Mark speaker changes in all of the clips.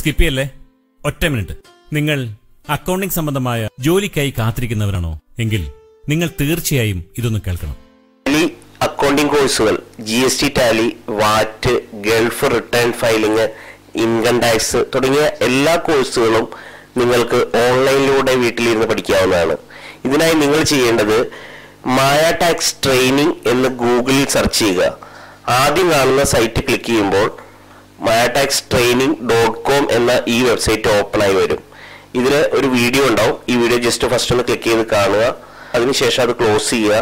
Speaker 1: skip ചെയ്യല്ലേ ഒറ്റ minute നിങ്ങൾ അക്കൗണ്ടിംഗ് സംബന്ധമായ ജോലിക്കായി കാത്തിരിക്കുന്നവരാണോ എങ്കിൽ നിങ്ങൾ തീർച്ചയായും ഇതൊന്ന് കേൾക്കണം
Speaker 2: ടാലി അക്കൗണ്ടിംഗ് കോഴ്സുകൾ G S T Tally VAT Gulf return filing income tax തുടങ്ങിയ എല്ലാ കോഴ്സുകളും നിങ്ങൾക്ക് ഓൺലൈനിലൂടെ വീട്ടിലിരുന്ന് പഠിക്കാവുന്നതാണ് ഇതിനായി നിങ്ങൾ ചെയ്യേണ്ടത് മായ ടാക്സ് ട്രെയിനിങ് എന്ന് ഗൂഗിളിൽ സെർച്ച് ചെയ്യുക ആദ്യം കാണുന്ന സൈറ്റ് ക്ലിക്ക് ചെയ്യുമ്പോൾ Maya tax training dot com എന്ന ഈ വെബ്സൈറ്റ് ഓപ്പൺ ആയി വരും ഇതിൽ ഒരു വീഡിയോ ഉണ്ടാവും ഈ വീഡിയോ ജസ്റ്റ് ഫസ്റ്റ് ഒന്ന് ക്ലിക്ക് ചെയ്ത് കാണുക അതിനുശേഷം അത് ക്ലോസ് ചെയ്യുക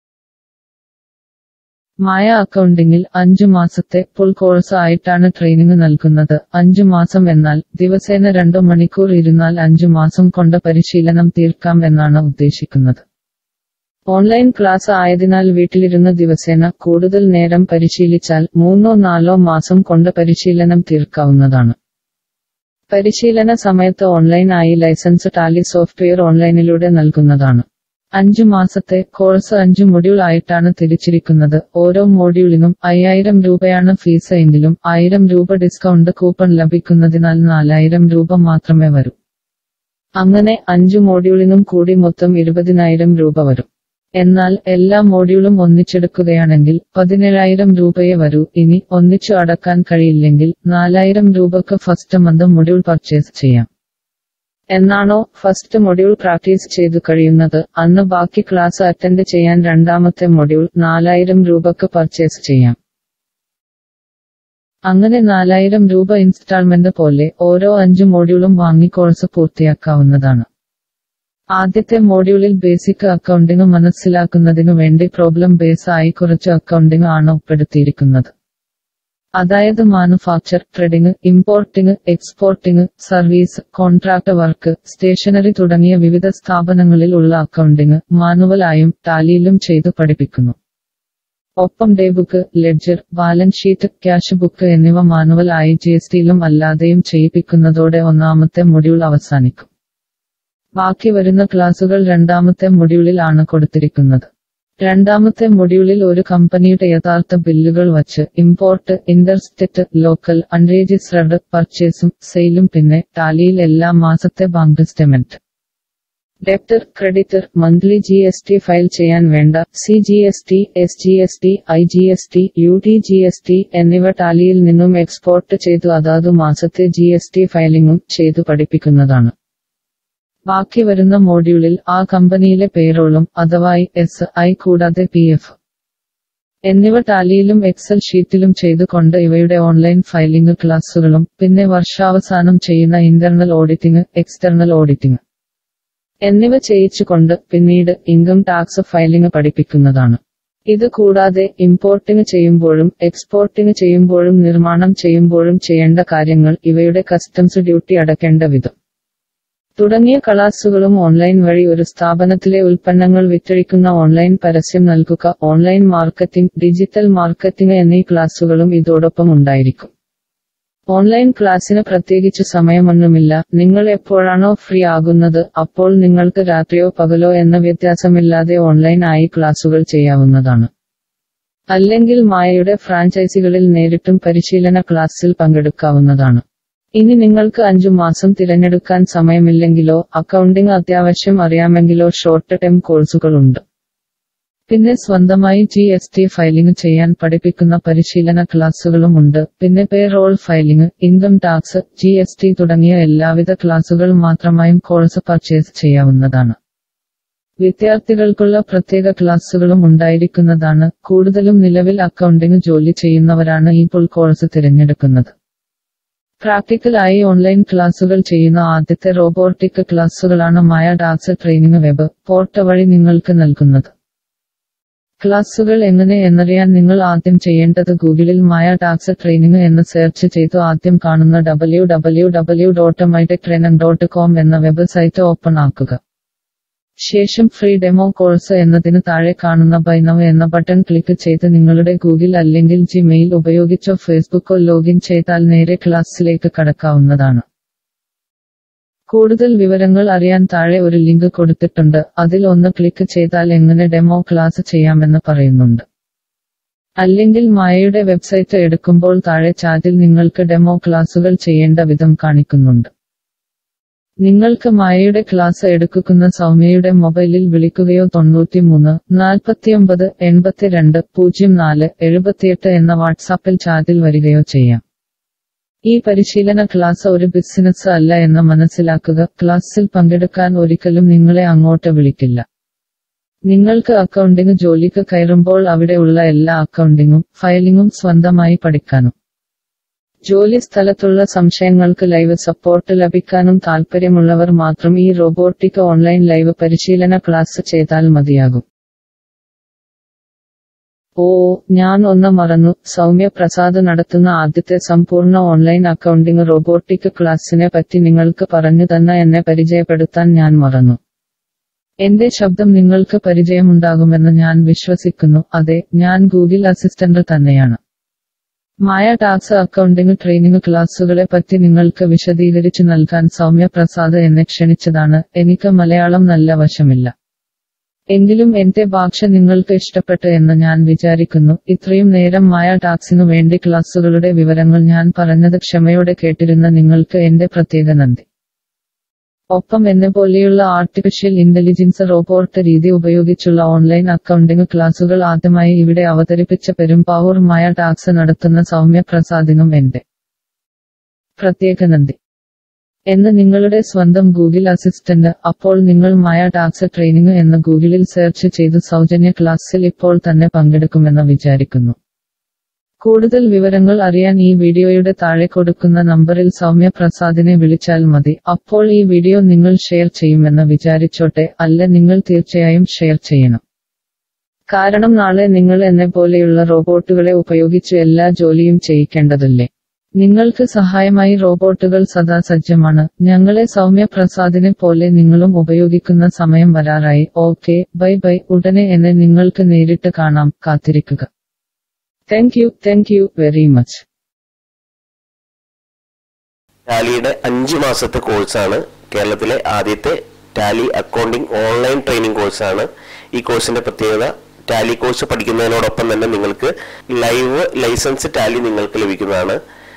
Speaker 3: മായ അക്കൗണ്ടിംഗിൽ അഞ്ചു മാസത്തെ ഫുൾ കോഴ്സ് ആയിട്ടാണ് ട്രെയിനിങ് നൽകുന്നത് അഞ്ചു മാസം എന്നാൽ ദിവസേന രണ്ടു മണിക്കൂർ ഇരുന്നാൽ അഞ്ചു മാസം കൊണ്ട് പരിശീലനം തീർക്കാം എന്നാണ് ഉദ്ദേശിക്കുന്നത് ഓൺലൈൻ ക്ലാസ് ആയതിനാൽ വീട്ടിലിരുന്ന് ദിവസേന കൂടുതൽ നേരം പരിശീലിച്ചാൽ മൂന്നോ നാലോ മാസം കൊണ്ട് പരിശീലനം തീർക്കാവുന്നതാണ് പരിശീലന സമയത്ത് ഓൺലൈൻ ആയി ലൈസൻസ് ടാലി സോഫ്റ്റ്വെയർ ഓൺലൈനിലൂടെ നൽകുന്നതാണ് അഞ്ചു മാസത്തെ കോഴ്സ് അഞ്ചു മൊഡ്യൂൾ ആയിട്ടാണ് തിരിച്ചിരിക്കുന്നത് ഓരോ മോഡ്യൂളിനും അയ്യായിരം രൂപയാണ് ഫീസ് എങ്കിലും ആയിരം രൂപ ഡിസ്കൗണ്ട് കൂപ്പൺ ലഭിക്കുന്നതിനാൽ നാലായിരം രൂപ മാത്രമേ വരൂ അങ്ങനെ അഞ്ചു മോഡ്യൂളിനും കൂടി മൊത്തം ഇരുപതിനായിരം രൂപ വരും എന്നാൽ എല്ലാ മോഡ്യൂളും ഒന്നിച്ചെടുക്കുകയാണെങ്കിൽ പതിനേഴായിരം രൂപയെ വരൂ ഇനി ഒന്നിച്ചു അടക്കാൻ കഴിയില്ലെങ്കിൽ നാലായിരം രൂപക്ക് ഫസ്റ്റ് മന്ത് മൊഡ്യൂൾ പർച്ചേസ് ചെയ്യാം എന്നാണോ ഫസ്റ്റ് മൊഡ്യൂൾ പ്രാക്ടീസ് ചെയ്തു കഴിയുന്നത് അന്ന് ബാക്കി ക്ലാസ് അറ്റൻഡ് ചെയ്യാൻ രണ്ടാമത്തെ മൊഡ്യൂൾ നാലായിരം രൂപക്ക് പർച്ചേസ് ചെയ്യാം അങ്ങനെ നാലായിരം രൂപ ഇൻസ്റ്റാൾമെന്റ് പോലെ ഓരോ അഞ്ച് മോഡ്യൂളും വാങ്ങി കോഴ്സ് പൂർത്തിയാക്കാവുന്നതാണ് ആദ്യത്തെ മോഡ്യൂളിൽ ബേസിക് അക്കൗണ്ടിംഗ് മനസ്സിലാക്കുന്നതിനു വേണ്ടി പ്രോബ്ലം ബേസ് ആയി കുറച്ച് അക്കൗണ്ടിംഗ് ആണ് ഉൾപ്പെടുത്തിയിരിക്കുന്നത് അതായത് manufacture trading importing exporting service contract work stationery തുടങ്ങിയ വിവിധ സ്ഥാപനങ്ങളിൽ ഉള്ള അക്കൗണ്ടിംഗ് മാനുവലായും ടാലിയിലും ചെയ്തു പഠിപ്പിക്കുന്നു ഒപ്പം day book ledger balance sheet cash book എന്നിവ മാനുവൽ ആയി ജി എസ് ടിയിലും അല്ലാതെയും ചെയ്യിപ്പിക്കുന്നതോടെ ഒന്നാമത്തെ മൊഡ്യൂൾ അവസാനിക്കും ബാക്കി വരുന്ന ക്ലാസുകൾ രണ്ടാമത്തെ മൊഡ്യൂളിൽ ആണ് കൊടുത്തിരിക്കുന്നത് രണ്ടാമത്തെ മൊഡ്യൂളിൽ ഒരു കമ്പനിയുടെ യഥാർത്ഥ ബില്ലുകൾ വച്ച് ഇമ്പോർട്ട് ഇന്റർസ്റ്റേറ്റ് ലോക്കൽ അൺരജിസ്റ്റർഡ് പർച്ചേസും സെയിലും പിന്നെ ടാലിയിൽ എല്ലാ മാസത്തെ bank statement debtor creditor monthly G S T file ചെയ്യാൻ വേണ്ട C G S T S G S T I G S T U T G S T എന്നിവ ടാലിയിൽ നിന്നും എക്സ്പോർട്ട് ചെയ്തു അതാതു മാസത്തെ ജി എസ് ടി ഫയലിംഗും ചെയ്തു പഠിപ്പിക്കുന്നതാണ് ബാക്കി വരുന്ന മോഡ്യൂളിൽ ആ കമ്പനിയിലെ പേരോളും അഥവാ എസ് ഐ കൂടാതെ പി എഫ് എന്നിവ ടാലിയിലും എക്സൽ ഷീറ്റിലും ചെയ്തുകൊണ്ട് ഇവയുടെ ഓൺലൈൻ ഫയലിംഗ് ക്ലാസുകളും പിന്നെ വർഷാവസാനം ചെയ്യുന്ന ഇന്റർണൽ ഓഡിറ്റിംഗ് എക്സ്റ്റേണൽ ഓഡിറ്റിംഗ് എന്നിവ ചെയ്യിച്ചുകൊണ്ട് പിന്നീട് ഇൻകം ടാക്സ് ഫയലിംഗ് പഠിപ്പിക്കുന്നതാണ് ഇത് കൂടാതെ ഇമ്പോർട്ടിംഗ് ചെയ്യുമ്പോഴും എക്സ്പോർട്ടിംഗ് ചെയ്യുമ്പോഴും നിർമ്മാണം ചെയ്യുമ്പോഴും ചെയ്യേണ്ട കാര്യങ്ങൾ ഇവയുടെ കസ്റ്റംസ് ഡ്യൂട്ടി അടക്കേണ്ട വിധം തുടങ്ങിയ ക്ലാസുകളും ഓൺലൈൻ വഴി ഒരു സ്ഥാപനത്തിലെ ഉൽപ്പന്നങ്ങൾ വിറ്റഴിക്കുന്ന ഓൺലൈൻ പരസ്യം നൽകുക ഓൺലൈൻ മാർക്കറ്റിംഗ് ഡിജിറ്റൽ മാർക്കറ്റിംഗ് എന്നീ ക്ലാസുകളും ഇതോടൊപ്പം ഉണ്ടായിരിക്കും ഓൺലൈൻ ക്ലാസ്സിന് പ്രത്യേകിച്ച് സമയമൊന്നുമില്ല നിങ്ങൾ എപ്പോഴാണോ ഫ്രീ ആകുന്നത് അപ്പോൾ നിങ്ങൾക്ക് രാത്രിയോ പകലോ എന്ന വ്യത്യാസമില്ലാതെ ഓൺലൈൻ ആയി ക്ലാസുകൾ ചെയ്യാവുന്നതാണ് അല്ലെങ്കിൽ മായയുടെ ഫ്രാഞ്ചൈസികളിൽ നേരിട്ടും പരിശീലന ക്ലാസ്സിൽ പങ്കെടുക്കാവുന്നതാണ് ഇനി നിങ്ങൾക്ക് അഞ്ചു മാസം തിരഞ്ഞെടുക്കാൻ സമയമില്ലെങ്കിലോ അക്കൗണ്ടിംഗ് അത്യാവശ്യം അറിയാമെങ്കിലോ ഷോർട്ട് ടേം കോഴ്സുകളുണ്ട് പിന്നെ സ്വന്തമായി ജി എസ് ടി ഫയലിംഗ് ചെയ്യാൻ പഠിപ്പിക്കുന്ന പരിശീലന ക്ലാസുകളും ഉണ്ട് പിന്നെ payroll filing income tax G S T തുടങ്ങിയ എല്ലാവിധ ക്ലാസുകൾ മാത്രമായും കോഴ്സ് പർച്ചേസ് ചെയ്യാവുന്നതാണ് വിദ്യാർത്ഥികൾക്കുള്ള പ്രത്യേക ക്ലാസുകളും ഉണ്ടായിരിക്കുന്നതാണ് കൂടുതലും നിലവിൽ അക്കൗണ്ടിംഗ് ജോലി ചെയ്യുന്നവരാണ് ഈ ഫുൾ കോഴ്സ് തിരഞ്ഞെടുക്കുന്നത് പ്രാക്ടിക്കലായി ഓൺലൈൻ ക്ലാസുകൾ ചെയ്യുന്ന ആദ്യത്തെ റോബോട്ടിക് ക്ലാസുകളാണ് Maya tax training web port വഴി നിങ്ങൾക്ക് നൽകുന്നത് ക്ലാസുകൾ എങ്ങനെ എന്നറിയാൻ നിങ്ങൾ ആദ്യം ചെയ്യേണ്ടത് ഗൂഗിളിൽ മായ ടാക്സ് ട്രെയിനിങ് എന്ന് സെർച്ച് ചെയ്തു ആദ്യം കാണുന്ന W W W dot mytech training dot com എന്ന വെബ്സൈറ്റ് ഓപ്പൺ ആക്കുക ശേഷം ഫ്രീ ഡെമോ കോഴ്സ് എന്നതിന് താഴെ കാണുന്ന ബൈ നൗ എന്ന ബട്ടൺ ക്ലിക്ക് ചെയ്ത് നിങ്ങളുടെ ഗൂഗിൾ അല്ലെങ്കിൽ ജിമെയിൽ ഉപയോഗിച്ചോ ഫേസ്ബുക്കോ ലോഗിൻ ചെയ്താൽ നേരെ ക്ലാസ്സിലേക്ക് കടക്കാവുന്നതാണ് കൂടുതൽ വിവരങ്ങൾ അറിയാൻ താഴെ ഒരു ലിങ്ക് കൊടുത്തിട്ടുണ്ട് അതിൽ ഒന്ന് ക്ലിക്ക് ചെയ്താൽ എങ്ങനെ ഡെമോ ക്ലാസ് ചെയ്യാമെന്ന് പറയുന്നുണ്ട് അല്ലെങ്കിൽ മായയുടെ വെബ്സൈറ്റ് എടുക്കുമ്പോൾ താഴെ ചാറ്റിൽ നിങ്ങൾക്ക് ഡെമോ ക്ലാസുകൾ ചെയ്യേണ്ട വിധം കാണിക്കുന്നുണ്ട് നിങ്ങൾക്ക് മായയുടെ ക്ലാസ് എടുക്കുന്ന സൗമ്യയുടെ മൊബൈലിൽ വിളിക്കുകയോ തൊണ്ണൂറ്റിമൂന്ന് നാൽപ്പത്തിയൊമ്പത് എൺപത്തിരണ്ട് പൂജ്യം നാല് എഴുപത്തിയെട്ട് എന്ന വാട്സാപ്പിൽ ചാറ്റിൽ വരികയോ ചെയ്യാം ഈ പരിശീലന ക്ലാസ് ഒരു ബിസിനസ് അല്ല എന്ന് മനസ്സിലാക്കുക ക്ലാസ്സിൽ പങ്കെടുക്കാൻ ഒരിക്കലും നിങ്ങളെ അങ്ങോട്ട് വിളിക്കില്ല നിങ്ങൾക്ക് അക്കൗണ്ടിംഗ് ജോലിക്ക് കയറുമ്പോൾ അവിടെയുള്ള എല്ലാ അക്കൗണ്ടിങ്ങും ഫയലിങ്ങും സ്വന്തമായി പഠിക്കാനും ജോലി സ്ഥലത്തുള്ള സംശയങ്ങൾക്ക് ലൈവ് സപ്പോർട്ട് ലഭിക്കാനും താൽപ്പര്യമുള്ളവർ മാത്രം ഈ റോബോട്ടിക് ഓൺലൈൻ ലൈവ് പരിശീലന ക്ലാസ് ചെയ്താൽ മതിയാകും ഓ ഞാൻ ഒന്ന് മറന്നു സൗമ്യ പ്രസാദ് നടത്തുന്ന ആദ്യത്തെ സമ്പൂർണ്ണ ഓൺലൈൻ അക്കൗണ്ടിംഗ് റോബോട്ടിക് ക്ലാസ്സിനെ പറ്റി നിങ്ങൾക്ക് പറഞ്ഞു തന്ന എന്നെ പരിചയപ്പെടുത്താൻ ഞാൻ മറന്നു എന്റെ ശബ്ദം നിങ്ങൾക്ക് പരിചയമുണ്ടാകുമെന്ന് ഞാൻ വിശ്വസിക്കുന്നു അതെ ഞാൻ ഗൂഗിൾ അസിസ്റ്റന്റ് തന്നെയാണ് മായ ടാക്സ് അക്കൗണ്ടിംഗ് ട്രെയിനിങ് ക്ലാസുകളെ പറ്റി നിങ്ങൾക്ക് വിശദീകരിച്ചു നൽകാൻ സൗമ്യ പ്രസാദ് എന്നെ ക്ഷണിച്ചതാണ് എനിക്ക് മലയാളം നല്ല വശമില്ല എങ്കിലും എന്റെ ഭാഷ നിങ്ങൾക്ക് ഇഷ്ടപ്പെട്ടു എന്ന് ഞാൻ വിചാരിക്കുന്നു ഇത്രയും നേരം മായ ടാക്സിനു വേണ്ടി ക്ലാസുകളുടെ വിവരങ്ങൾ ഞാൻ പറഞ്ഞത് ക്ഷമയോടെ കേട്ടിരുന്ന നിങ്ങൾക്ക് എന്റെ പ്രത്യേക നന്ദി ഒപ്പം എന്നെ പോലെയുള്ള ആർട്ടിഫിഷ്യൽ ഇന്റലിജൻസ് റോബോട്ട് രീതി ഉപയോഗിച്ചുള്ള ഓൺലൈൻ അക്കൗണ്ടിംഗ് ക്ലാസുകൾ ആദ്യമായി ഇവിടെ അവതരിപ്പിച്ച പെരുമ്പാവൂർ മായ ടാക്സ് നടത്തുന്ന സൗമ്യ പ്രസാദിനും എന്റെ പ്രത്യേക നന്ദി എന്ന് നിങ്ങളുടെ സ്വന്തം ഗൂഗിൾ അസിസ്റ്റന്റ് അപ്പോൾ നിങ്ങൾ മായ ടാക്സ് ട്രെയിനിങ് എന്ന് ഗൂഗിളിൽ സെർച്ച് ചെയ്ത് സൗജന്യ ക്ലാസ്സിൽ ഇപ്പോൾ തന്നെ പങ്കെടുക്കുമെന്ന് വിചാരിക്കുന്നു കൂടുതൽ വിവരങ്ങൾ അറിയാൻ ഈ വീഡിയോയുടെ താഴെ കൊടുക്കുന്ന നമ്പറിൽ സൗമ്യ പ്രസാദിനെ വിളിച്ചാൽ മതി അപ്പോൾ ഈ വീഡിയോ നിങ്ങൾ ഷെയർ ചെയ്യുമെന്ന് വിചാരിച്ചോട്ടെ അല്ല നിങ്ങൾ തീർച്ചയായും ഷെയർ ചെയ്യണം കാരണം നാളെ നിങ്ങൾ എന്നെ പോലെയുള്ള റോബോട്ടുകളെ ഉപയോഗിച്ച് എല്ലാ ജോലിയും ചെയ്യിക്കേണ്ടതല്ലേ നിങ്ങൾക്ക് സഹായമായി റോബോട്ടുകൾ സദാ സജ്ജമാണ് ഞങ്ങളെ സൗമ്യ പ്രസാദിനെ പോലെ നിങ്ങളും ഉപയോഗിക്കുന്ന സമയം വരാറായി ഓക്കെ ബൈ ബൈ ഉടനെ എന്നെ നിങ്ങൾക്ക് നേരിട്ട് കാണാം കാത്തിരിക്കുക thank you thank you very much
Speaker 2: ടാലിയുടെ അഞ്ച് മാസത്തെ കോഴ്സാണ് കേരളത്തിലെ ആദ്യത്തെ ടാലി അക്കൗണ്ടിംഗ് ഓൺലൈൻ ട്രെയിനിങ് കോഴ്സാണ് ഈ കോഴ്സിന്റെ പ്രത്യേകത ടാലി കോഴ്സ് പഠിക്കുന്നതിനോടൊപ്പം തന്നെ നിങ്ങൾക്ക് ലൈവ് ലൈസൻസ് ടാലി നിങ്ങൾക്ക് ലഭിക്കുന്നതാണ്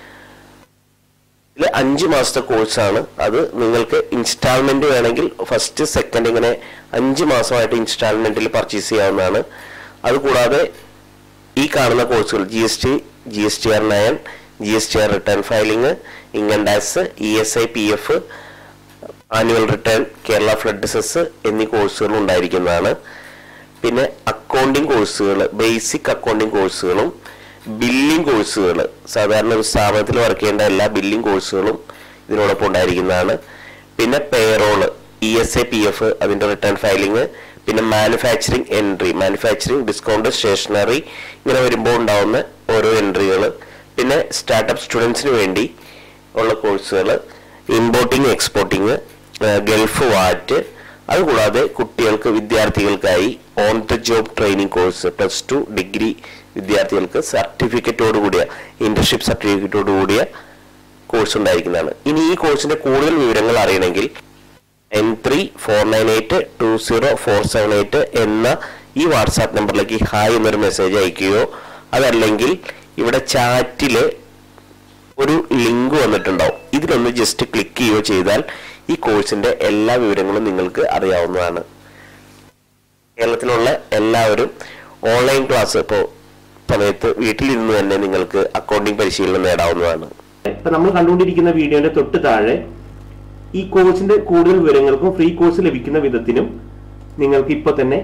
Speaker 2: ഇതിൽ അഞ്ച് മാസത്തെ കോഴ്സാണ് അത് നിങ്ങൾക്ക് ഇൻസ്റ്റാൾമെന്റ് വേണമെങ്കിൽ ഫസ്റ്റ് സെക്കൻഡ് ഇങ്ങനെ അഞ്ച് മാസമായിട്ട് ഇൻസ്റ്റാൾമെന്റിൽ പർച്ചേസ് ചെയ്യാവുന്നതാണ് അതുകൂടാതെ ഈ കാണുന്ന കോഴ്സുകൾ G S T G S T R nine G S T R return filing income tax E S I P F annual return Kerala flood cess എന്നീ കോഴ്സുകൾ ഉണ്ടായിരിക്കുന്നതാണ് പിന്നെ അക്കൗണ്ടിംഗ് കോഴ്സുകൾ ബേസിക് അക്കൗണ്ടിംഗ് കോഴ്സുകളും ബില്ലിംഗ് കോഴ്സുകൾ സാധാരണ ഒരു സ്ഥാപനത്തിൽ വർക്ക് ചെയ്യേണ്ട എല്ലാ ബില്ലിംഗ് കോഴ്സുകളും ഇതിനോടൊപ്പം ഉണ്ടായിരിക്കുന്നതാണ് പിന്നെ payroll E S A P F അതിന്റെ റിട്ടേൺ ഫയലിംഗ് പിന്നെ manufacturing entry manufacturing discount stationery ഇങ്ങനെ വരുമ്പോൾ ഉണ്ടാവുന്ന ഓരോ എൻട്രികൾ പിന്നെ സ്റ്റാർട്ടപ്പ് സ്റ്റുഡൻസിന് വേണ്ടി ഉള്ള കോഴ്സുകൾ ഇമ്പോർട്ടിങ് എക്സ്പോർട്ടിങ് ഗൾഫ് വാറ്റ് അതുകൂടാതെ കുട്ടികൾക്ക് വിദ്യാർത്ഥികൾക്കായി on the job training course plus two degree വിദ്യാർത്ഥികൾക്ക് സർട്ടിഫിക്കറ്റോട് കൂടിയ ഇന്റർഷിപ്പ് സർട്ടിഫിക്കറ്റോട് കൂടിയ കോഴ്സ് ഉണ്ടായിരിക്കുന്നതാണ് ഇനി ഈ കോഴ്സിന്റെ കൂടുതൽ വിവരങ്ങൾ അറിയണമെങ്കിൽ nine three four nine eight two zero four seven eight എന്ന ഈ വാട്സാപ്പ് നമ്പറിലേക്ക് ഹായ് എന്നൊരു മെസ്സേജ് അയക്കുകയോ അതല്ലെങ്കിൽ ഇവിടെ ചാറ്റിൽ ഒരു ലിങ്ക് വന്നിട്ടുണ്ടാവും ഇതിലൊന്ന് ജസ്റ്റ് ക്ലിക്ക് ചെയ്യുകയോ ചെയ്താൽ ഈ കോഴ്സിന്റെ എല്ലാ വിവരങ്ങളും നിങ്ങൾക്ക് അറിയാവുന്നതാണ് കേരളത്തിലുള്ള എല്ലാവരും ഓൺലൈൻ ക്ലാസ് ഇപ്പോൾ സമയത്ത് വീട്ടിലിരുന്ന് തന്നെ നിങ്ങൾക്ക് അക്കൗണ്ടിംഗ് പരിശീലനം നേടാവുന്നതാണ്
Speaker 4: ഇപ്പൊ നമ്മൾ കണ്ടുകൊണ്ടിരിക്കുന്ന വീഡിയോന്റെ തൊട്ട് താഴെ ഈ കോഴ്സിന്റെ കൂടുതൽ വിവരങ്ങൾക്കും ഫ്രീ കോഴ്സ് ലഭിക്കുന്ന വിധത്തിനും നിങ്ങൾക്ക് ഇപ്പൊ തന്നെ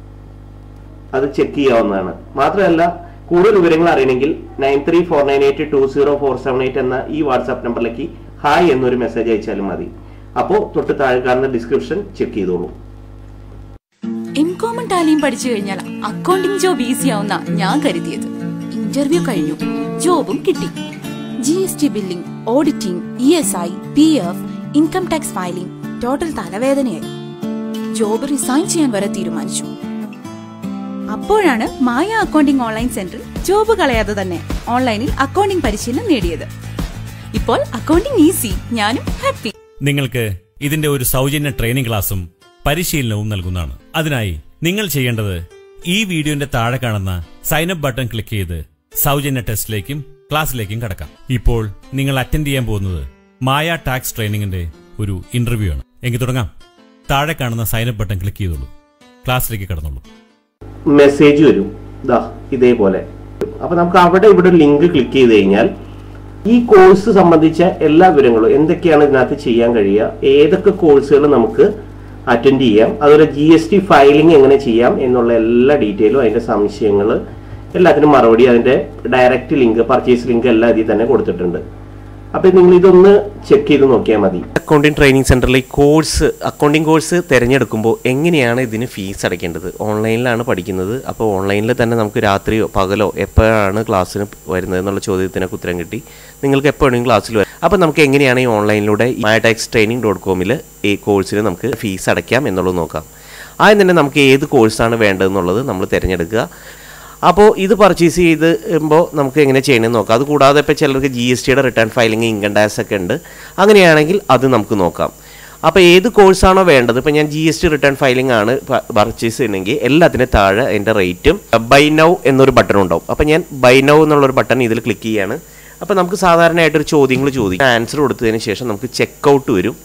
Speaker 4: അത് ചെക്ക് ചെയ്യാവുന്നതാണ് മാത്രമല്ല കൂടുതൽ വിവരങ്ങൾ അറിയണമെങ്കിൽ nine three four nine eight two zero four seven eight എന്ന ഈ വാട്സാപ്പ് നമ്പറിലേക്ക് ഹായ് എന്നൊരു മെസ്സേജ് അയച്ചാലും മതി അപ്പോൾ തൊട്ട് താഴെ കാണുന്ന ഡിസ്ക്രിപ്ഷൻ ചെക്ക് ചെയ്തോളൂ
Speaker 5: എം കോമൺ ടാലിയും പഠിച്ചു കഴിഞ്ഞാൽ അക്കൗണ്ടിംഗ് ജോബ് ഈസി ആവുന്ന ഞാൻ കരുതിയത് ഇന്റർവ്യൂ കഴിഞ്ഞു ജോബും കിട്ടി G S T billing auditing E S I P F income tax filing total തലവേദനയായി ജോബ് റിസൈൻ ചെയ്യാൻ വരെ തീരുമാനിച്ചു അപ്പോഴാണ് മായ അക്കൗണ്ടിംഗ് ഓൺലൈൻ സെന്ററിൽ ജോബ് കളയാതെ തന്നെ ഓൺലൈനിൽ അക്കൗണ്ടിംഗ് പരിശീലനം നേടിയത് ഇപ്പോൾ അക്കൗണ്ടിംഗ് ഈസി ഞാനും ഹാപ്പി
Speaker 1: നിങ്ങൾക്ക് ഇതിന്റെ ഒരു സൗജന്യ ട്രെയിനിംഗ് ക്ലാസും പരിശീലനവും നൽകുന്നതാണ് അതിനായി നിങ്ങൾ ചെയ്യേണ്ടത് ഈ വീഡിയോന്റെ താഴെ കാണുന്ന സൈനപ്പ് ബട്ടൺ ക്ലിക്ക് ചെയ്ത് സൗജന്യ ടെസ്റ്റിലേക്കും ക്ലാസ്സിലേക്കും കടക്കാം ഇപ്പോൾ നിങ്ങൾ അറ്റൻഡ് ചെയ്യാൻ പോകുന്നത് മായ ടാക്സ് ട്രെയിനിങ്ങിന്റെ ഒരു ഇന്റർവ്യൂ ആണ് എങ്കിൽ തുടങ്ങാം താഴെ കാണുന്ന സൈനപ്പ് ബട്ടൺ ക്ലിക്ക് ചെയ്തോളൂ ക്ലാസ്സിലേക്ക് കടന്നോളൂ
Speaker 4: മെസ്സേജ് വരും ദാ ഇതേപോലെ അപ്പൊ നമുക്ക് അവിടെ ഇവിടെ ഒരു ലിങ്ക് ക്ലിക്ക് ചെയ്ത് കഴിഞ്ഞാൽ ഈ കോഴ്സ് സംബന്ധിച്ച എല്ലാ വിവരങ്ങളും എന്തൊക്കെയാണ് ഇതിനകത്ത് ചെയ്യാൻ കഴിയുക ഏതൊക്കെ കോഴ്സുകൾ നമുക്ക് അറ്റൻഡ് ചെയ്യാം അതുപോലെ ജി എസ് ടി ഫയലിംഗ് എങ്ങനെ ചെയ്യാം എന്നുള്ള എല്ലാ ഡീറ്റെയിലും അതിന്റെ സംശയങ്ങൾ എല്ലാത്തിനും മറുപടി അതിന്റെ ഡയറക്റ്റ് ലിങ്ക് പർച്ചേസ് ലിങ്ക് എല്ലാം ഇതിൽ തന്നെ കൊടുത്തിട്ടുണ്ട് അപ്പൊ നിങ്ങൾ ഇതൊന്ന് ചെക്ക് ചെയ്ത് നോക്കിയാൽ മതി
Speaker 2: അക്കൗണ്ടിംഗ് ട്രെയിനിങ് സെന്ററിൽ ഈ കോഴ്സ് അക്കൗണ്ടിംഗ് കോഴ്സ് തിരഞ്ഞെടുക്കുമ്പോൾ എങ്ങനെയാണ് ഇതിന് ഫീസ് അടയ്ക്കേണ്ടത് ഓൺലൈനിലാണ് പഠിക്കുന്നത് അപ്പോൾ ഓൺലൈനിൽ തന്നെ നമുക്ക് രാത്രിയോ പകലോ എപ്പോഴാണ് ക്ലാസ്സിന് വരുന്നത് എന്നുള്ള ചോദ്യത്തിനൊക്കെ ഉത്തരം കിട്ടി നിങ്ങൾക്ക് എപ്പോഴും ക്ലാസ്സിൽ വരും അപ്പോൾ നമുക്ക് എങ്ങനെയാണ് ഈ ഓൺലൈനിലൂടെ മയടാക്സ് ട്രെയിനിങ് ഡോട്ട് കോമിൽ ഈ കോഴ്സിന് നമുക്ക് ഫീസ് അടയ്ക്കാം എന്നുള്ളത് നോക്കാം ആദ്യം തന്നെ നമുക്ക് ഏത് കോഴ്സാണ് വേണ്ടതെന്നുള്ളത് നമ്മൾ തിരഞ്ഞെടുക്കുക അപ്പോൾ ഇത് പർച്ചേസ് ചെയ്തുമ്പോൾ നമുക്ക് എങ്ങനെ ചെയ്യണമെന്ന് നോക്കാം അത് കൂടാതെ ഇപ്പോൾ ചിലർക്ക് ജി എസ് ടിയുടെ റിട്ടേൺ ഫയലിംഗ് ഇൻകം ടാക്സ് ഒക്കെ ഉണ്ട് അങ്ങനെയാണെങ്കിൽ അത് നമുക്ക് നോക്കാം അപ്പോൾ ഏത് കോഴ്സാണോ വേണ്ടത് ഇപ്പോൾ ഞാൻ G S T return filing ആണ് പർച്ചേസ് ചെയ്യണമെങ്കിൽ എല്ലാത്തിനും താഴെ അതിൻ്റെ റേറ്റും ബൈ നൗ എന്നൊരു ബട്ടൺ ഉണ്ടാവും അപ്പോൾ ഞാൻ ബൈ നൗ എന്നുള്ളൊരു ബട്ടൺ ഇതിൽ ക്ലിക്ക് ചെയ്യാണ് അപ്പോൾ നമുക്ക് സാധാരണയായിട്ടൊരു ചോദ്യങ്ങൾ ചോദിക്കും ആൻസർ കൊടുത്തതിന് ശേഷം നമുക്ക് ചെക്കൗട്ട് വരും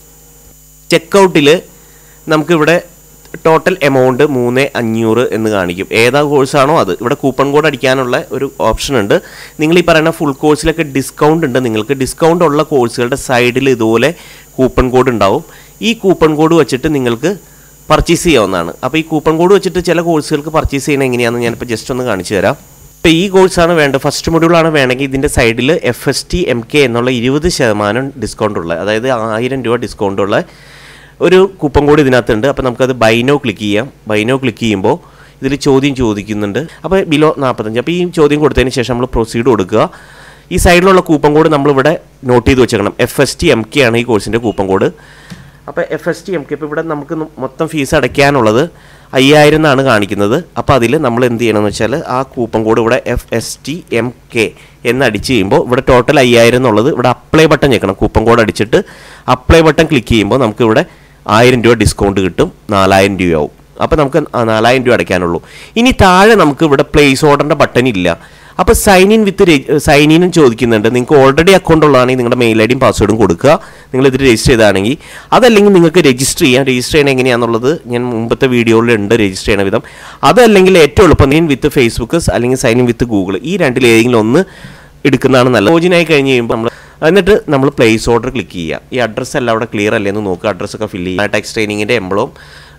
Speaker 2: ചെക്കൗട്ടിൽ നമുക്കിവിടെ ടോട്ടൽ എമൗണ്ട് മൂന്ന് അഞ്ഞൂറ് എന്ന് കാണിക്കും ഏതാ കോഴ്സാണോ അത് ഇവിടെ കൂപ്പൺ കോഡ് അടിക്കാനുള്ള ഒരു ഓപ്ഷൻ ഉണ്ട് നിങ്ങൾ ഈ പറയുന്ന ഫുൾ കോഴ്സിലൊക്കെ ഡിസ്കൗണ്ട് ഉണ്ട് നിങ്ങൾക്ക് ഡിസ്കൗണ്ട് ഉള്ള കോഴ്സുകളുടെ സൈഡിൽ ഇതുപോലെ കൂപ്പൺ കോഡ് ഉണ്ടാവും ഈ കൂപ്പൺ കോഡ് വെച്ചിട്ട് നിങ്ങൾക്ക് പർച്ചേസ് ചെയ്യാവുന്നതാണ് അപ്പോൾ ഈ കൂപ്പൺ കോഡ് വെച്ചിട്ട് ചില കോഴ്സുകൾക്ക് പർച്ചേസ് ചെയ്യണം എങ്ങനെയാണെന്ന് ഞാനിപ്പോൾ ജസ്റ്റ് ഒന്ന് കാണിച്ചു തരാം ഇപ്പോൾ ഈ കോഴ്സാണ് വേണ്ടത് ഫസ്റ്റ് മൊഡ്യൂളാണ് വേണമെങ്കിൽ ഇതിൻ്റെ സൈഡിൽ F S T M K എന്നുള്ള ഇരുപത് ശതമാനം ഡിസ്കൗണ്ട് ഉള്ള അതായത് ആയിരം രൂപ ഡിസ്കൗണ്ട് ഉള്ള ഒരു കൂപ്പൺ കോഡ് ഇതിനകത്തുണ്ട് അപ്പോൾ നമുക്കത് ബൈനോ ക്ലിക്ക് ചെയ്യാം ബൈനോ ക്ലിക്ക് ചെയ്യുമ്പോൾ ഇതിൽ ചോദ്യം ചോദിക്കുന്നുണ്ട് അപ്പോൾ ബിലോ നാൽപ്പത്തഞ്ച് അപ്പോൾ ഈ ചോദ്യം കൊടുത്തതിന് ശേഷം നമ്മൾ പ്രൊസീഡ് കൊടുക്കുക ഈ സൈഡിലുള്ള കൂപ്പൺ കോഡ് നമ്മളിവിടെ നോട്ട് ചെയ്ത് വെച്ചേക്കണം F S T M K ആണ് ഈ കോഴ്സിൻ്റെ കൂപ്പൺ കോഡ് അപ്പോൾ F S T M K ഇപ്പോൾ ഇവിടെ നമുക്ക് ന- മൊത്തം ഫീസ് അടയ്ക്കാനുള്ളത് അയ്യായിരം എന്നാണ് കാണിക്കുന്നത് അപ്പോൾ അതിൽ നമ്മൾ എന്ത് ചെയ്യണമെന്ന് വെച്ചാൽ ആ കൂപ്പൺ കോഡ് ഇവിടെ F S T M K എന്ന് അടിച്ച് കഴിയുമ്പോൾ ഇവിടെ ടോട്ടൽ അയ്യായിരം എന്നുള്ളത് ഇവിടെ അപ്ലൈ ബട്ടൺ ഞെക്കണം കൂപ്പൺ കോഡ് അടിച്ചിട്ട് അപ്ലൈ ബട്ടൺ ക്ലിക്ക് ചെയ്യുമ്പോൾ നമുക്ക് ഇവിടെ ആയിരം രൂപ ഡിസ്കൗണ്ട് കിട്ടും നാലായിരം രൂപയാവും അപ്പോൾ നമുക്ക് ആ നാലായിരം രൂപ അടയ്ക്കാനുള്ളൂ ഇനി താഴെ നമുക്ക് ഇവിടെ പ്ലേസ് ഓർഡറിൻ്റെ ബട്ടൺ ഇല്ല അപ്പോൾ സൈൻ ഇൻ വിത്ത് സൈൻ ഇനും ചോദിക്കുന്നുണ്ട് നിങ്ങൾക്ക് ഓൾറെഡി അക്കൗണ്ട് ഉള്ളതാണെങ്കിൽ നിങ്ങളുടെ മെയിൽ ഐ ഡിയും പാസ്വേഡും കൊടുക്കുക നിങ്ങൾ ഇതിൽ രജിസ്റ്റർ ചെയ്താണെങ്കിൽ അതല്ലെങ്കിൽ നിങ്ങൾക്ക് രജിസ്റ്റർ ചെയ്യാം രജിസ്റ്റർ ചെയ്യണം എങ്ങനെയാണെന്നുള്ളത് ഞാൻ മുമ്പത്തെ വീഡിയോയിൽ ഉണ്ട് രജിസ്റ്റർ ചെയ്യണ വിധം അതല്ലെങ്കിൽ ഏറ്റവും എളുപ്പം സൈൻ വിത്ത് ഫേസ്ബുക്ക് അല്ലെങ്കിൽ സൈൻ ഇൻ വിത്ത് ഗൂഗിൾ ഈ രണ്ടിൽ ഏതെങ്കിലും ഒന്ന് എടുക്കുന്നതാണ് നല്ലത് ലോജിനായി കഴിഞ്ഞ് കഴിയുമ്പോൾ നമ്മൾ എന്നിട്ട് നമ്മൾ പ്ലേസ് ഓർഡർ ക്ലിക്ക് ചെയ്യുക ഈ അഡ്രസ്സ് എല്ലാം അവിടെ ക്ലിയർ അല്ലേ എന്ന് നോക്കുക അഡ്രസ്സൊക്കെ ഫില്ല് ചെയ്യുക ടാക്സ് ട്രെയിനിങ്ങിൻ്റെ എംബ്ലവും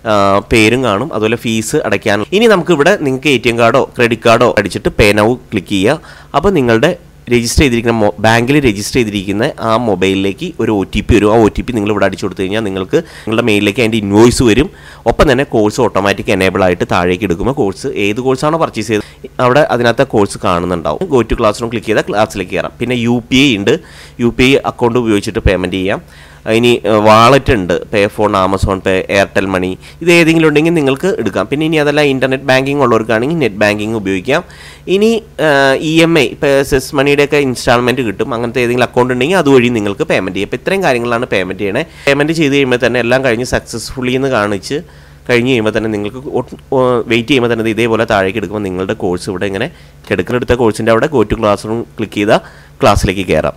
Speaker 2: പേരും കാണും അതുപോലെ ഫീസ് അടയ്ക്കാനും ഇനി നമുക്ക് ഇവിടെ നിങ്ങൾക്ക് എ ടി എം കാർഡോ ക്രെഡിറ്റ് കാർഡോ അടിച്ചിട്ട് പേ നൗ ക്ലിക്ക് ചെയ്യുക അപ്പോൾ നിങ്ങളുടെ രജിസ്റ്റർ ചെയ്തിരിക്കുന്ന ബാങ്കിൽ രജിസ്റ്റർ ചെയ്തിരിക്കുന്ന ആ മൊബൈലിലേക്ക് ഒരു ഒ ടി പി വരും ആ ഒ ടി പി നിങ്ങൾ ഇവിടെ അടിച്ചു കൊടുത്തു കഴിഞ്ഞാൽ നിങ്ങൾക്ക് നിങ്ങളുടെ മെയിലിലേക്ക് അതിൻ്റെ ഇൻവോയ്സ് വരും ഒപ്പം തന്നെ കോഴ്സ് ഓട്ടോമാറ്റിക് എനേബിൾ ആയിട്ട് താഴേക്ക് എടുക്കുമ്പോൾ കോഴ്സ് ഏത് കോഴ്സാണോ പർച്ചേസ് ചെയ്തത് അവിടെ അതിനകത്ത് കോഴ്സ് കാണുന്നുണ്ടാവും go to class room click ചെയ്താൽ ക്ലാസ്സിലേക്ക് കയറാം പിന്നെ യു പി ഐ ഉണ്ട് യു പി ഐ അക്കൗണ്ട് ഉപയോഗിച്ചിട്ട് പേയ്മെൻറ്റ് ചെയ്യാം ഇനി വാളറ്റ് ഉണ്ട് pay phone Amazon pay Airtel money ഇത് ഏതെങ്കിലും ഉണ്ടെങ്കിൽ നിങ്ങൾക്ക് എടുക്കാം പിന്നെ ഇനി അതല്ല ഇൻ്റർനെറ്റ് ബാങ്കിങ് ഉള്ളവർക്കാണെങ്കിൽ നെറ്റ് ബാങ്കിങ് ഉപയോഗിക്കാം ഇനി ഇ എം ഐ ഇപ്പോൾ സെസ് മണിയുടെയൊക്കെ ഇൻസ്റ്റാൾമെൻറ്റ് കിട്ടും അങ്ങനത്തെ ഏതെങ്കിലും അക്കൗണ്ട് ഉണ്ടെങ്കിൽ അതുവഴി നിങ്ങൾക്ക് പേയ്മെൻറ്റ് ചെയ്യാം അപ്പോൾ ഇത്രയും കാര്യങ്ങളാണ് പേയ്മെൻറ്റ് ചെയ്യണേ പേയ്മെൻറ്റ് ചെയ്ത് കഴിയുമ്പോൾ തന്നെ എല്ലാം കഴിഞ്ഞ് സക്സസ്ഫുള്ളി എന്ന് കാണിച്ച് കഴിഞ്ഞ് കഴിയുമ്പോൾ തന്നെ നിങ്ങൾക്ക് വെയിറ്റ് ചെയ്യുമ്പോൾ തന്നെ ഇത് ഇതേപോലെ താഴേക്ക് എടുക്കുമ്പോൾ നിങ്ങളുടെ കോഴ്സ് ഇവിടെ ഇങ്ങനെ കിടക്കിലെടുത്ത കോഴ്സിൻ്റെ അവിടെ go to class room click ചെയ്താൽ ക്ലാസ്സിലേക്ക് കയറാം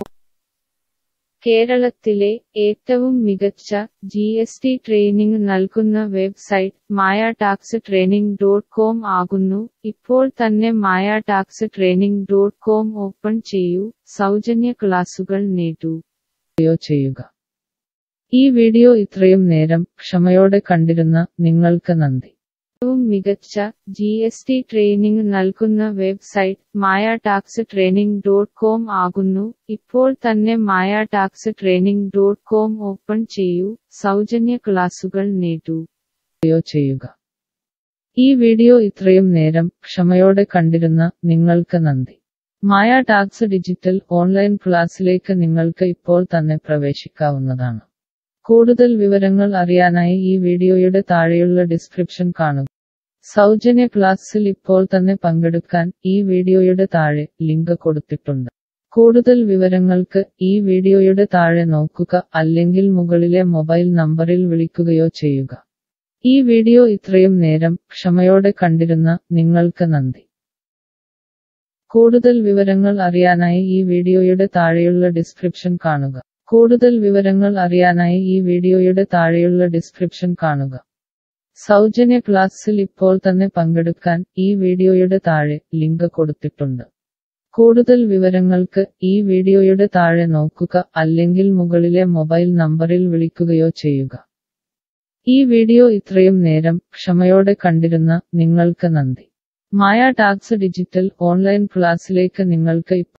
Speaker 3: കേരളത്തിലെ ഏറ്റവും മികച്ച ജി എസ് ടി ട്രെയിനിംഗ് നൽകുന്ന website Maya tax training dot com ആകുന്നു ഇപ്പോൾ തന്നെ Maya tax training dot com open ചെയ്യൂ സൗജന്യ ക്ലാസുകൾ നേടൂ ചെയ്യുക ഈ വീഡിയോ ഇത്രയും നേരം ക്ഷമയോടെ കണ്ടിരുന്ന നിങ്ങൾക്ക് നന്ദി ഏറ്റവും മികച്ച ജി എസ് ടി ട്രെയിനിംഗ് നൽകുന്ന website Maya tax training dot com ആകുന്നു ഇപ്പോൾ തന്നെ Maya tax training dot com open ചെയ്യൂ സൗജന്യ ക്ലാസുകൾ നേടൂ ചെയ്യുക ഈ വീഡിയോ ഇത്രയും നേരം ക്ഷമയോടെ കണ്ടിരുന്ന നിങ്ങൾക്ക് നന്ദി മായ ടാക്സ് ഡിജിറ്റൽ ഓൺലൈൻ ക്ലാസ്സിലേക്ക് നിങ്ങൾക്ക് ഇപ്പോൾ തന്നെ പ്രവേശിക്കാവുന്നതാണ് കൂടുതൽ വിവരങ്ങൾ അറിയാനായി ഈ വീഡിയോയുടെ താഴെയുള്ള ഡിസ്ക്രിപ്ഷൻ കാണുക സൗജന്യ ക്ലാസ്സിൽ ഇപ്പോൾ തന്നെ പങ്കെടുക്കാൻ ഈ വീഡിയോയുടെ താഴെ ലിങ്ക് കൊടുത്തിട്ടുണ്ട് കൂടുതൽ വിവരങ്ങൾക്ക് ഈ വീഡിയോയുടെ താഴെ നോക്കുക അല്ലെങ്കിൽ മുകളിലെ മൊബൈൽ നമ്പറിൽ വിളിക്കുകയോ ചെയ്യുക ഈ വീഡിയോ ഇത്രയും നേരം ക്ഷമയോടെ കണ്ടിരുന്ന നിങ്ങൾക്ക് നന്ദി കൂടുതൽ വിവരങ്ങൾ അറിയാനായി ഈ വീഡിയോയുടെ താഴെയുള്ള ഡിസ്ക്രിപ്ഷൻ കാണുക കൂടുതൽ വിവരങ്ങൾ അറിയാനായി ഈ വീഡിയോയുടെ താഴെയുള്ള ഡിസ്ക്രിപ്ഷൻ കാണുക സൗജന്യ ക്ലാസ്സിൽ ഇപ്പോൾ തന്നെ പങ്കെടുക്കാൻ ഈ വീഡിയോയുടെ താഴെ ലിങ്ക് കൊടുത്തിട്ടുണ്ട് കൂടുതൽ വിവരങ്ങൾക്ക് ഈ വീഡിയോയുടെ താഴെ നോക്കുക അല്ലെങ്കിൽ മുകളിലെ മൊബൈൽ നമ്പറിൽ വിളിക്കുകയോ ചെയ്യുക ഈ വീഡിയോ ഇത്രയും നേരം ക്ഷമയോടെ കണ്ടിരുന്ന നിങ്ങൾക്ക് നന്ദി മായ ടാക്സ് ഡിജിറ്റൽ ഓൺലൈൻ ക്ലാസ്സിലേക്ക് നിങ്ങൾക്ക്